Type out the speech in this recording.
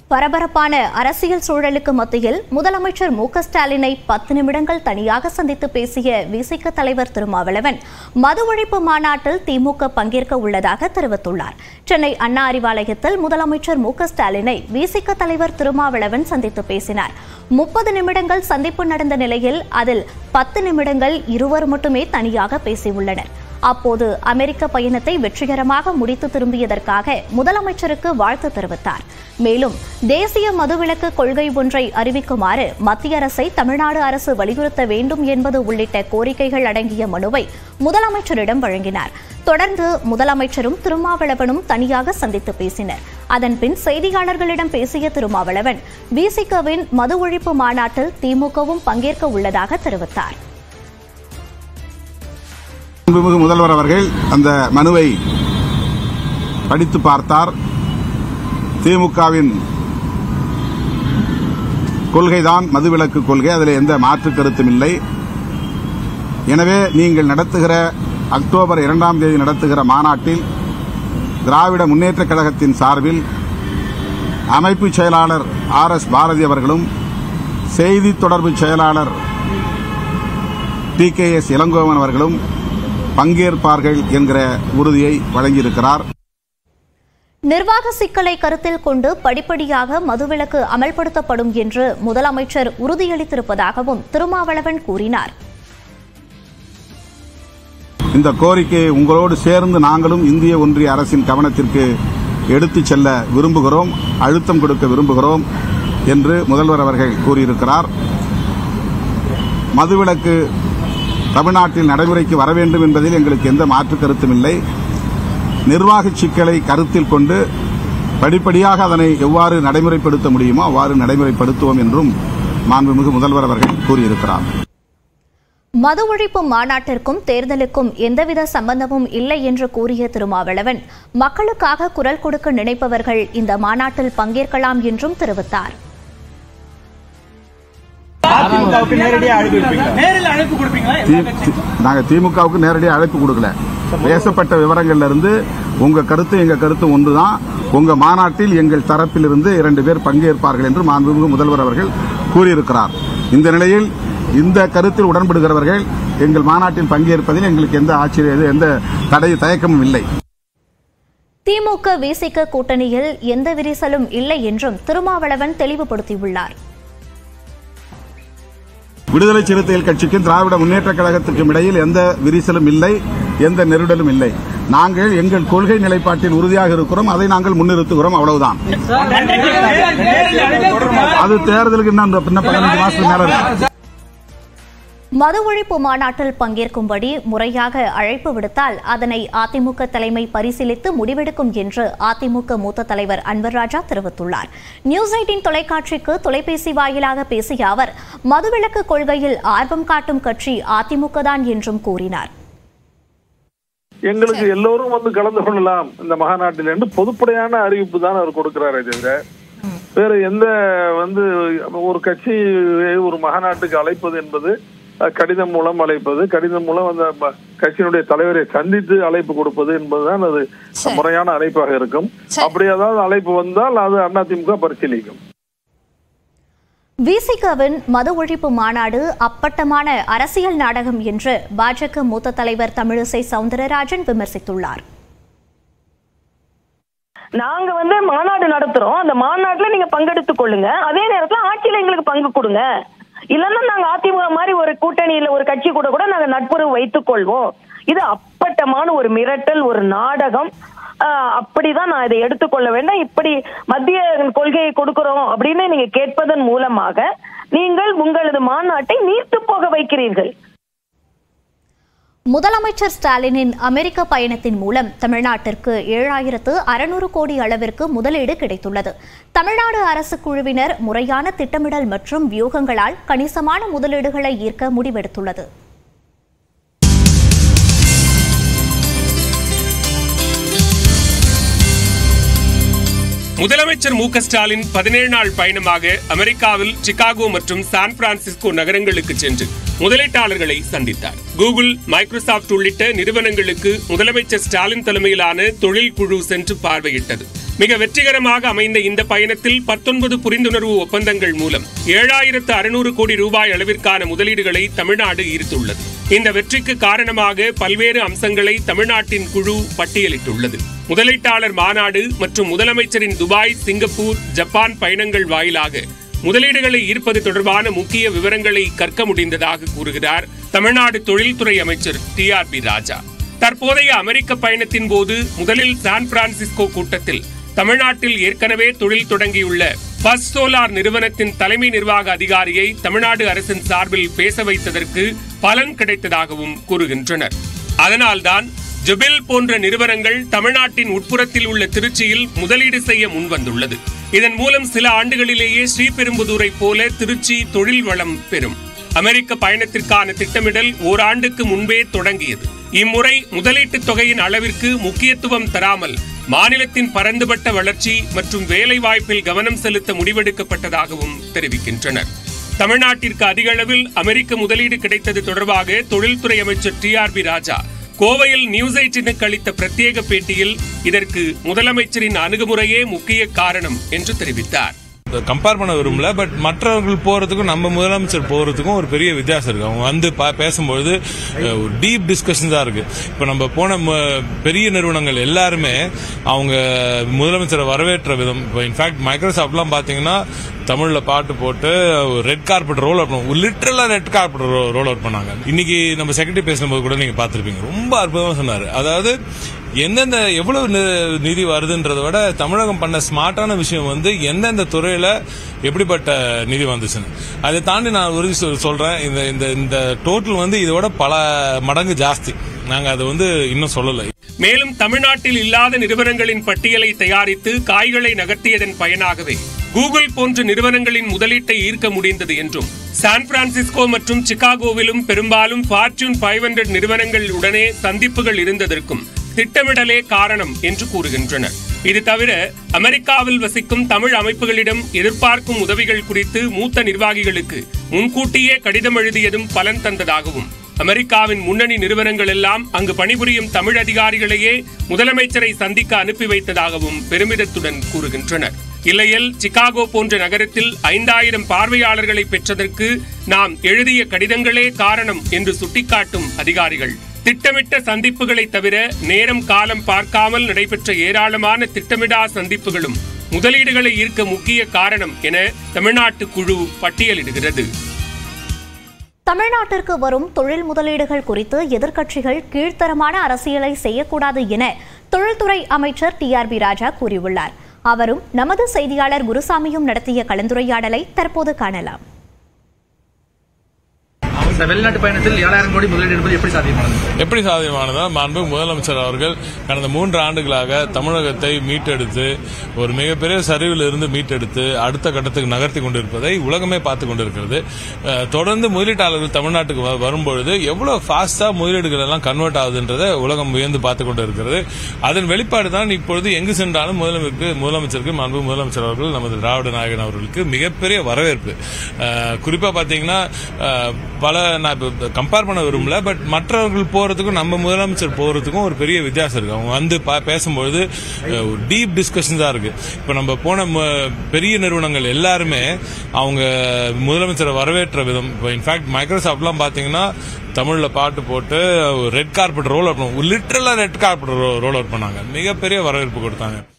பரபரப்பான அரசியல் சூழலுக்கு மத்தியில் முதலமைச்சர் மு க ஸ்டாலினை பத்து நிமிடங்கள் தனியாக சந்தித்து பேசிய விசிக தலைவர் திருமாவளவன் மது ஒழிப்பு மாநாட்டில் திமுக பங்கேற்க உள்ளதாக தெரிவித்துள்ளார் சென்னை அண்ணா அறிவாலயத்தில் முதலமைச்சர் மு க ஸ்டாலினை விசிக தலைவர் திருமாவளவன் சந்தித்து பேசினார் முப்பது நிமிடங்கள் சந்திப்பு நடந்த நிலையில் அதில் பத்து நிமிடங்கள் இருவர் மட்டுமே தனியாக பேசியுள்ளனர் அப்போது அமெரிக்க பயணத்தை வெற்றிகரமாக முடித்து திரும்பியதற்காக முதலமைச்சருக்கு வாழ்த்து தெரிவித்தார் மேலும் தேசிய மதுவிலக்கு கொள்கை ஒன்றை அறிவிக்குமாறு மத்திய அரசை தமிழ்நாடு அரசு வலியுறுத்த வேண்டும் என்பது உள்ளிட்ட கோரிக்கைகள் அடங்கிய மனுவை முதலமைச்சரிடம் வழங்கினார் தொடர்ந்து முதலமைச்சரும் திருமாவளவனும் தனியாக சந்தித்து பேசினர் அதன்பின் செய்தியாளர்களிடம் பேசிய திருமாவளவன் விசிகவின் மது ஒழிப்பு மாநாட்டில் திமுகவும் பங்கேற்க உள்ளதாக தெரிவித்தார் மாண்புமிகு முதல்வர் அவர்கள் அந்த மனுவை படித்து பார்த்தார் திமுகவின் கொள்கைதான் மதுவிலக்கு கொள்கை அதில் எந்த மாற்று கருத்தும் இல்லை எனவே நீங்கள் நடத்துகிற அக்டோபர் இரண்டாம் தேதி நடத்துகிற மாநாட்டில் திராவிட முன்னேற்றக் கழகத்தின் சார்பில் அமைப்பு செயலாளர் ஆர் எஸ் பாரதி அவர்களும் செய்தி தொடர்பு செயலாளர் டி கே எஸ் இளங்கோவன் அவர்களும் பங்கேற்பார்கள் என்கிற உறுதியை வழங்கியிருக்கிறார் நிர்வாக சிக்கலை கருத்தில் கொண்டு படிப்படியாக மதுவிலக்கு அமல்படுத்தப்படும் என்று முதலமைச்சர் உறுதியளித்திருப்பதாகவும் திருமாவளவன் கூறினார் இந்த கோரிக்கையை உங்களோடு சேர்ந்து நாங்களும் இந்திய ஒன்றிய அரசின் கவனத்திற்கு எடுத்துச் செல்ல விரும்புகிறோம் அழுத்தம் கொடுக்க விரும்புகிறோம் என்று முதல்வர் அவர்கள் கூறியிருக்கிறார் மதுவிலக்கு தமிழ்நாட்டில் நடைமுறைக்கு வர வேண்டும் என்பதில் எங்களுக்கு எந்த மாற்று கருத்தும் இல்லை நிர்வாக சிக்கலை கருத்தில் கொண்டு படிப்படியாக அதனை எவ்வாறு நடைமுறைப்படுத்த முடியுமோ அவ்வாறு நடைமுறைப்படுத்துவோம் என்றும் மாண்புமிகு முதல்வர் அவர்கள் கூறியிருக்கிறார் மது ஒழிப்பு மாநாட்டிற்கும் தேர்தலுக்கும் எந்தவித சம்பந்தமும் இல்லை என்று கூறிய திருமாவளவன் மக்களுக்காக குரல் கொடுக்க நினைப்பவர்கள் இந்த மாநாட்டில் பங்கேற்கலாம் என்றும் தெரிவித்தார் அதிமுகவுக்கு நேரடியா அழைப்பு விடுப்பீங்களா நேரில் அழைப்பு கொடுப்பீங்களா எல்லா தி- கட்சிக்கும் தி- நாங்க திமுகவுக்கு நேரடியாக அழைப்பு கொடுக்கல பேசப்பட்ட விவரங்கள்ல இருந்து உங்க கருத்து எங்க கருத்து ஒன்றுதான் உங்க மாநாட்டில் எங்கள் தரப்பிலிருந்து இரண்டு பேர் பங்கேற்பார்கள் என்று மாண்புமிகு முதல்வர் அவர்கள் கூறியிருக்கிறார் இந்த நிலையில் இந்த கருத்தில் உடன்படுகிறவர்கள் எங்கள் மாநாட்டில் பங்கேற்பதில் எங்களுக்கு எந்த ஆச்சரிய எந்த தடை தயக்கமும் இல்லை திமுக விசிக கூட்டணியில் எந்த விரிசலும் இல்லை என்றும் திருமாவளவன் தெளிவுபடுத்தியுள்ளார் விடுதலை சிறுத்தைகள் கட்சிக்கும் திராவிட முன்னேற்றக் கழகத்திற்கும் இடையில் எந்த விரிசலும் இல்லை எந்த நெருடலும் இல்லை நாங்கள் எங்கள் கொள்கை நிலைப்பாட்டில் உறுதியாக இருக்கிறோம் அதை நாங்கள் முன்னிறுத்துகிறோம் அவ்வளவுதான் நேரில் அழைப்பு கொடுப்பீங்களா? அது தேர்தலுக்கு இன்னும் இன்னும் பதினஞ்சு மாசத்துக்கு மேல இருக்கு மது ஒழிப்பு மாநாட்டில் பங்கேற்கும்படி முறையாக அழைப்பு விடுத்தால் அதனை அதிமுக தலைமை பரிசீலித்து முடிவெடுக்கும் என்று அதிமுக மூத்த தலைவர் அன்வர் ராஜா தெரிவித்துள்ளார் நியூஸ் எயிட்டின் தொலைக்காட்சிக்கு தொலைபேசி வாயிலாக பேசிய அவர் மதுவிலக்கு கொள்கையில் ஆர்வம் காட்டும் கட்சி அதிமுக தான் என்றும் கூறினார் எங்களுக்கு எல்லோரும் வந்து கலந்து கொள்ளலாம் இந்த மகாநாட்டில் என்று பொதுப்படையான அறிவிப்பு தான் அவர் கொடுக்கிறாரே தவிர வேற எந்த வந்து ஒரு கட்சி ஒரு மகாநாட்டுக்கு அழைப்பது என்பது அஹ், கடிதம் மூலம் அழைப்பது கடிதம் மூலம் அந்த ம- கட்சியினுடைய தலைவரை சந்தித்து அழைப்பு கொடுப்பது என்பதுதான் அது முறையான அழைப்பாக இருக்கும் அப்படி ஏதாவது அழைப்பு வந்தால் அது அதிமுக பரிசீலிக்கும் விசிகவின் மது ஒழிப்பு மாநாடு அப்பட்டமான அரசியல் நாடகம் என்று பாஜக மூத்த தலைவர் தமிழிசை சவுந்தரராஜன் விமர்சித்துள்ளார் நாங்க வந்து மாநாடு நடத்துறோம் அந்த மாநாட்டுல நீங்க பங்கெடுத்துக் கொள்ளுங்க அதே நேரத்துல ஆட்சியில எங்களுக்கு பங்கு கொடுங்க இல்லன்னா நாங்க அதிமுக மாதிரி ஒரு கூட்டணியில ஒரு கட்சி கூட கூட நாங்க நட்புறவு வைத்துக் கொள்வோம் இது அப்பட்டமான ஒரு மிரட்டல் ஒரு நாடகம் ஆஹ் அப்படிதான் நான் இதை எடுத்துக்கொள்ள வேண்டாம் இப்படி மத்திய கொள்கையை கொடுக்கிறோம் அப்படின்னு நீங்க கேட்பதன் மூலமாக நீங்கள் உங்களது மாநாட்டை நீர்த்து போக வைக்கிறீர்கள் முதலமைச்சர் ஸ்டாலினின் அமெரிக்க பயணத்தின் மூலம் தமிழ்நாட்டிற்கு ஏழாயிரத்து அறுநூறு கோடி அளவிற்கு முதலீடு கிடைத்துள்ளது தமிழ்நாடு அரசு குழுவினர் முறையான திட்டமிடல் மற்றும் வியூகங்களால் கணிசமான முதலீடுகளை ஈர்க்க முடிவெடுத்துள்ளது முதலமைச்சர் மு க ஸ்டாலின் பதினேழு நாள் பயணமாக அமெரிக்காவில் சிகாகோ மற்றும் சான் பிரான்சிஸ்கோ நகரங்களுக்கு சென்று முதலீட்டாளர்களை சந்தித்தார் கூகுள் மைக்ரோசாப்ட் உள்ளிட்ட நிறுவனங்களுக்கு முதலமைச்சர் ஸ்டாலின் தலைமையிலான தொழில் குழு சென்று பார்வையிட்டது மிக வெற்றிகரமாக அமைந்த இந்த பயணத்தில் பத்தொன்பது புரிந்துணர்வு ஒப்பந்தங்கள் மூலம் ஏழாயிரத்து அறுநூறு கோடி ரூபாய் அளவிற்கான முதலீடுகளை தமிழ்நாடு ஈர்த்துள்ளது இந்த வெற்றிக்கு காரணமாக பல்வேறு அம்சங்களை தமிழ்நாட்டின் குழு பட்டியலிட்டுள்ளது முதலீட்டாளர் மாநாடு மற்றும் முதலமைச்சரின் துபாய் சிங்கப்பூர் ஜப்பான் பயணங்கள் வாயிலாக முதலீடுகளை ஈர்ப்பது தொடர்பான முக்கிய விவரங்களை கற்க முடிந்ததாக கூறுகிறார் தமிழ்நாடு தொழில்துறை அமைச்சர் டி ஆர் பி ராஜா தற்போதைய அமெரிக்க பயணத்தின் போது முதலில் சான் பிரான்சிஸ்கோ கூட்டத்தில் தமிழ்நாட்டில் ஏற்கனவே தொழில் தொடங்கியுள்ள பஸ் சோலார் நிறுவனத்தின் தலைமை நிர்வாக அதிகாரியை தமிழ்நாடு அரசின் சார்பில் பேச வைத்ததற்கு பலன் கிடைத்ததாகவும் கூறுகின்றனர் அதனால்தான் ஜுபில் போன்ற நிறுவனங்கள் தமிழ்நாட்டின் உட்புறத்தில் உள்ள திருச்சியில் முதலீடு செய்ய முன்வந்துள்ளது இதன் மூலம் சில ஆண்டுகளிலேயே ஸ்ரீபெரும்புதூரை போல திருச்சி தொழில் வளம் பெறும் அமெரிக்க பயணத்திற்கான திட்டமிடல் ஓராண்டுக்கு முன்பே தொடங்கியது இம்முறை முதலீட்டுத் தொகையின் அளவிற்கு முக்கியத்துவம் தராமல் மாநிலத்தின் பரந்துபட்ட வளர்ச்சி மற்றும் வேலை வாய்ப்பில் கவனம் செலுத்த முடிவெடுக்கப்பட்டதாகவும் தெரிவிக்கின்றனர் தமிழ்நாட்டிற்கு அதிக அளவில் அமெரிக்க முதலீடு கிடைத்தது தொடர்பாக தொழில்துறை அமைச்சர் டி ஆர் பி ராஜா கோவையில் நியூஸ் எயிட்டினுக்கு அளித்த பிரத்யேக பேட்டியில் இதற்கு முதலமைச்சரின் அணுகுமுறையே முக்கிய காரணம் என்று தெரிவித்தார் கம்பேர் பண்ண விரும்பல பட் மற்றவர்கள் போறதுக்கும் நம்ம முதலமைச்சர் போறதுக்கும் ஒரு பெரிய வித்தியாசம் இருக்கு அவங்க வந்து பா- பேசும்பொழுது அஹ், ஒரு டீப் டிஸ்கஷன் தான் இருக்கு இப்ப நம்ம போன ம- பெரிய நிறுவனங்கள் எல்லாருமே அவங்க முதலமைச்சரை வரவேற்ற விதம் இப்போ இன்ஃபேக்ட் மைக்ரோசாஃப்ட்லாம் பாத்தீங்கன்னா தமிழ்ல பாட்டு போட்டு ரெட் கார்பெட் ரோல் அவுட் பண்ணுவோம் லிட்டரலா ரெட் கார்பெட் ரோல் அவுட் பண்ணாங்க இன்னைக்கு நம்ம செக்ரட்டரி பேசும்போது கூட நீங்க பார்த்திருப்பீங்க ரொம்ப அற்புதமா சொன்னாரு அதாவது எந்தெந்த எவ்வளவு நி- நிதி வருதுன்றதை விட தமிழகம் பண்ண ஸ்மார்ட்டான விஷயம் வந்து எந்தெந்த துறையில எப்படிப்பட்ட நிதி வந்துச்சுன்னு அதை தாண்டி நான் உறுதி சொல்- சொல்றேன் இந்த இந்த இந்த டோட்டல் வந்து இதோட பல மடங்கு ஜாஸ்தி நாங்க அதை வந்து இன்னும் சொல்லலை மேலும் தமிழ்நாட்டில் இல்லாத நிறுவனங்களின் பட்டியலை தயாரித்து காய்களை நகர்த்தியதன் பயனாகவே கூகுள் போன்ற நிறுவனங்களின் முதலீட்டை ஈர்க்க முடிந்தது என்றும் சான் பிரான்சிஸ்கோ மற்றும் சிகாகோவிலும் பெரும்பாலும் ஃபார்ச்சூன் 500 நிறுவனங்கள் உடனே சந்திப்புகள் இருந்ததற்கும் திட்டமிடலே காரணம் என்று கூறுகின்றனர் இது தவிர அமெரிக்காவில் வசிக்கும் தமிழ் அமைப்புகளிடம் எதிர்பார்க்கும் உதவிகள் குறித்து மூத்த நிர்வாகிகளுக்கு முன்கூட்டியே கடிதம் எழுதியதும் பலன் தந்ததாகவும் அமெரிக்காவின் முன்னணி நிறுவனங்கள் எல்லாம் அங்கு பணிபுரியும் தமிழ் அதிகாரிகளையே முதலமைச்சரை சந்திக்க அனுப்பி வைத்ததாகவும் பெருமிதத்துடன் கூறுகின்றனர் இல்லையேல் சிகாகோ போன்ற நகரத்தில் ஐந்தாயிரம் பார்வையாளர்களை பெற்றதற்கு நாம் எழுதிய கடிதங்களே காரணம் என்று சுட்டிக்காட்டும் அதிகாரிகள் திட்டமிட்ட சந்திப்புகளை தவிர நேரம் காலம் பார்க்காமல் நடைபெற்ற ஏராளமான திட்டமிடா சந்திப்புகளும் முதலீடுகளை ஈர்க்க முக்கிய காரணம் என தமிழ்நாட்டு குழு பட்டியலிடுகிறது தமிழ்நாட்டிற்கு வரும் தொழில் முதலீடுகள் குறித்து எதிர்க்கட்சிகள் கீழ்த்தரமான அரசியலை செய்யக்கூடாது என தொழில்துறை அமைச்சர் டி ஆர் பி ராஜா கூறியுள்ளார் அவரும் நமது செய்தியாளர் குருசாமியும் நடத்திய கலந்துரையாடலை தற்போது காணலாம் இந்த வெளிநாட்டு பயணத்தில் ஏழாயிரம் கோடி முதலீடு என்பது எப்படி சாத்தியமானது எப்படி சாத்தியமானதா மாண்பு முதலமைச்சர் அவர்கள் கடந்த மூன்று ஆண்டுகளாக தமிழகத்தை மீட்டெடுத்து ஒரு மிகப்பெரிய சரிவில் இருந்து மீட்டெடுத்து அடுத்த கட்டத்துக்கு நகர்த்தி கொண்டிருப்பதை உலகமே பார்த்து கொண்டிருக்கிறது அஹ், தொடர்ந்து முதலீட்டாளர்கள் தமிழ்நாட்டுக்கு வ- வரும்பொழுது எவ்வளவு ஃபாஸ்டா முதலீடுகள் எல்லாம் கன்வெர்ட் ஆகுதுன்றதை உலகம் வியந்து பார்த்து கொண்டிருக்கிறது அதன் வெளிப்பாடு தான் இப்பொழுது எங்கு சென்றாலும் முதலமைச்சருக்கு முதலமைச்சருக்கு மாண்பு முதலமைச்சர் அவர்கள் நமது திராவிட நாயகன் அவர்களுக்கு மிகப்பெரிய வரவேற்பு அஹ், குறிப்பா பாத்தீங்கன்னா அஹ், பல நான் இப்ப கம்பேர் பண்ண விரும்பல பட் மற்றவர்கள் போறதுக்கும் நம்ம முதலமைச்சர் போறதுக்கும் ஒரு பெரிய வித்தியாசம் இருக்கு அவங்க வந்து பா- பேசும்பொழுது அஹ், ஒரு டீப் டிஸ்கஷன் தான் இருக்கு இப்ப நம்ம போன ம- பெரிய நிறுவனங்கள் எல்லாருமே அவங்க முதலமைச்சரை வரவேற்ற விதம் இப்போ இன்ஃபேக்ட் மைக்ரோசாஃப்ட்லாம் பாத்தீங்கன்னா தமிழ்ல பாட்டு போட்டு ரெட் கார்பெட் ரோல் அவுட் பண்ணுவோம் லிட்டரலா ரெட் கார்பெட் ரோல் அவுட் பண்ணாங்க மிகப்பெரிய வரவேற்பு கொடுத்தாங்க